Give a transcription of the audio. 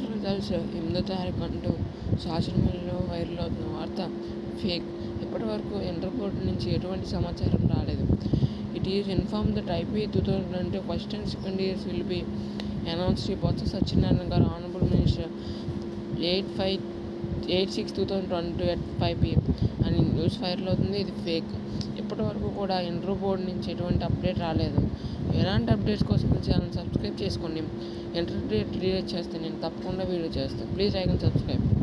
results ఎనిమిదో తారీఖు అంటూ సోషల్ మీడియాలో వైరల్ అవుతున్న వార్త ఫేక్ ఇప్పటి వరకు ఇంటర్ బోర్డు నుంచి ఎటువంటి సమాచారం రాలేదు it is inform that IP two thousand twenty first and second years will be announce Shri Botsa Satyanarayana garu honourable minister eight five eight six two thousand twenty at five PM అని news viral అవుతుంది ఇది fake ఇప్పటి వరకు కూడా ఇంటర్ బోర్డు నుంచి ఎటువంటి update రాలేదు ఎలాంటి అప్డేట్స్ కోసం మీ ఛానల్ సబ్స్క్రైబ్ చేసుకోండి ఇంటర్ డేట్ రిలీజ్ చేస్తే నేను తప్పకుండా వీడియో చేస్తాను ప్లీజ్ ఐ కెన్ సబ్స్క్రైబ్